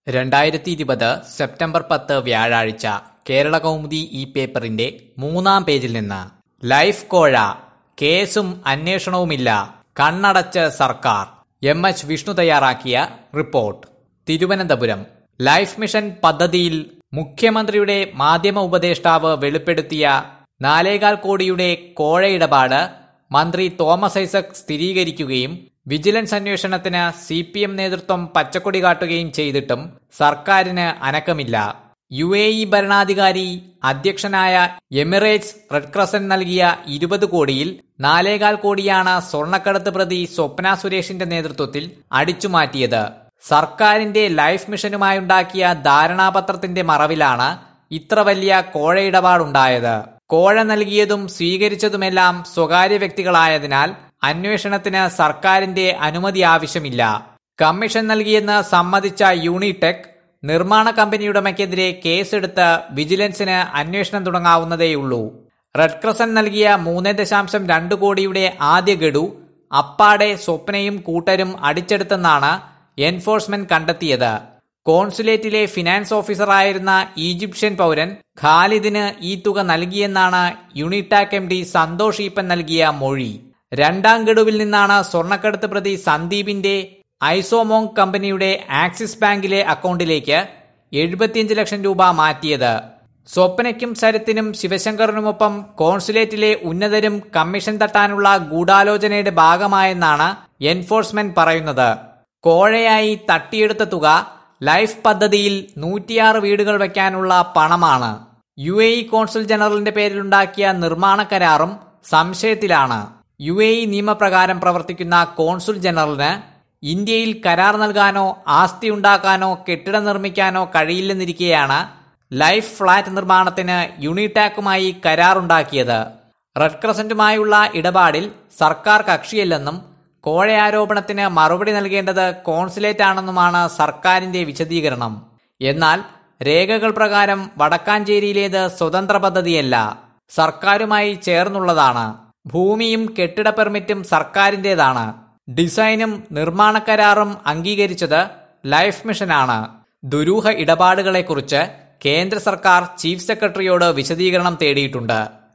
രണ്ടായിരത്തി ഇരുപത് സെപ്റ്റംബർ പത്ത് വ്യാഴാഴ്ച കേരള കൗമുദി ഈ പേപ്പറിന്റെ മൂന്നാം പേജിൽ നിന്ന് ലൈഫ് കോഴ കേസും അന്വേഷണവുമില്ല കണ്ണടച്ച് സർക്കാർ എം എച്ച് വിഷ്ണു തയ്യാറാക്കിയ റിപ്പോർട്ട് തിരുവനന്തപുരം ലൈഫ് മിഷൻ പദ്ധതിയിൽ മുഖ്യമന്ത്രിയുടെ മാധ്യമ ഉപദേഷ്ടാവ് വെളിപ്പെടുത്തിയ നാലേകാൽ കോടിയുടെ കോഴ ഇടപാട് മന്ത്രി തോമസ് ഐസക് സ്ഥിരീകരിക്കുകയും വിജിലൻസ് അന്വേഷണത്തിന് സി പി എം നേതൃത്വം പച്ചക്കൊടി കാട്ടുകയും ചെയ്തിട്ടും സർക്കാരിന് അനക്കമില്ല യു എ ഇ ഭരണാധികാരി അധ്യക്ഷനായ എമിറേറ്റ്സ് റെഡ് ക്രസന്റ് നൽകിയ ഇരുപത് കോടിയിൽ നാലേകാൽ കോടിയാണ് സ്വർണ്ണക്കടത്ത് പ്രതി സ്വപ്ന സുരേഷിന്റെ നേതൃത്വത്തിൽ അടിച്ചുമാറ്റിയത് സർക്കാരിന്റെ ലൈഫ് മിഷനുമായുണ്ടാക്കിയ ധാരണാപത്രത്തിന്റെ മറവിലാണ് ഇത്ര വലിയ കോഴ ഇടപാടുണ്ടായത് കോഴ നൽകിയതും സ്വീകരിച്ചതുമെല്ലാം സ്വകാര്യ വ്യക്തികളായതിനാൽ അന്വേഷണത്തിന് സർക്കാരിന്റെ അനുമതി ആവശ്യമില്ല കമ്മീഷൻ നൽകിയെന്ന് സമ്മതിച്ച യൂണിടെക് നിർമ്മാണ കമ്പനി ഉടമയ്ക്കെതിരെ കേസെടുത്ത് വിജിലൻസിന് അന്വേഷണം തുടങ്ങാവുന്നതേയുള്ളൂ റെഡ് ക്രസന്റ് നൽകിയ മൂന്ന് ദശാംശം രണ്ട് കോടിയുടെ ആദ്യ ഗഡു അപ്പാടെ സ്വപ്നയും കൂട്ടരും അടിച്ചെടുത്തെന്നാണ് എൻഫോഴ്സ്മെന്റ് കണ്ടെത്തിയത് കോൺസുലേറ്റിലെ ഫിനാൻസ് ഓഫീസറായിരുന്ന ഈജിപ്ഷ്യൻ പൗരൻ ഖാലിദിന് ഈ തുക നൽകിയെന്നാണ് യൂണിടാക് എം ഡി സന്തോഷ് ഈപ്പൻ നൽകിയ മൊഴി രണ്ടാം ഗഡുവിൽ നിന്നാണ് സ്വർണ്ണക്കടത്ത് പ്രതി സന്ദീപിന്റെ ഐസോമോങ് കമ്പനിയുടെ ആക്സിസ് ബാങ്കിലെ അക്കൗണ്ടിലേക്ക് എഴുപത്തിയഞ്ച് ലക്ഷം രൂപ മാറ്റിയത് സ്വപ്നയ്ക്കും സരത്തിനും ശിവശങ്കറിനുമൊപ്പം കോൺസുലേറ്റിലെ ഉന്നതരും കമ്മീഷൻ തട്ടാനുള്ള ഗൂഢാലോചനയുടെ ഭാഗമായെന്നാണ് എൻഫോഴ്സ്മെന്റ് പറയുന്നത് കോഴയായി തട്ടിയെടുത്ത തുക ലൈഫ് പദ്ധതിയിൽ നൂറ്റിയാറ് വീടുകൾ വയ്ക്കാനുള്ള പണമാണ് യു എ ഇ കോൺസുൽ ജനറലിന്റെ പേരിലുണ്ടാക്കിയ നിർമ്മാണ കരാറും സംശയത്തിലാണ് യു എ ഇ നിയമപ്രകാരം പ്രവർത്തിക്കുന്ന കോൺസുൽ ജനറലിന് ഇന്ത്യയിൽ കരാർ നൽകാനോ ആസ്തി ഉണ്ടാക്കാനോ കെട്ടിടം നിർമ്മിക്കാനോ കഴിയില്ലെന്നിരിക്കെയാണ് ലൈഫ് ഫ്ളാറ്റ് നിർമ്മാണത്തിന് യൂണിടാക്കുമായി കരാറുണ്ടാക്കിയത് റെഡ് ക്രസന്റുമായുള്ള ഇടപാടിൽ സർക്കാർ കക്ഷിയല്ലെന്നും കോഴ ആരോപണത്തിന് മറുപടി നൽകേണ്ടത് കോൺസുലേറ്റ് ആണെന്നുമാണ് സർക്കാരിന്റെ വിശദീകരണം എന്നാൽ രേഖകൾ പ്രകാരം വടക്കാഞ്ചേരിയിലേത് സ്വതന്ത്ര പദ്ധതിയല്ല സർക്കാരുമായി ചേർന്നുള്ളതാണ് ഭൂമിയും കെട്ടിട പെർമിറ്റും സർക്കാരിന്റേതാണ് ഡിസൈനും നിർമ്മാണ കരാറും അംഗീകരിച്ചത് ലൈഫ് മിഷനാണ് ദുരൂഹ ഇടപാടുകളെക്കുറിച്ച് കേന്ദ്ര സർക്കാർ ചീഫ് സെക്രട്ടറിയോട് വിശദീകരണം തേടിയിട്ടുണ്ട്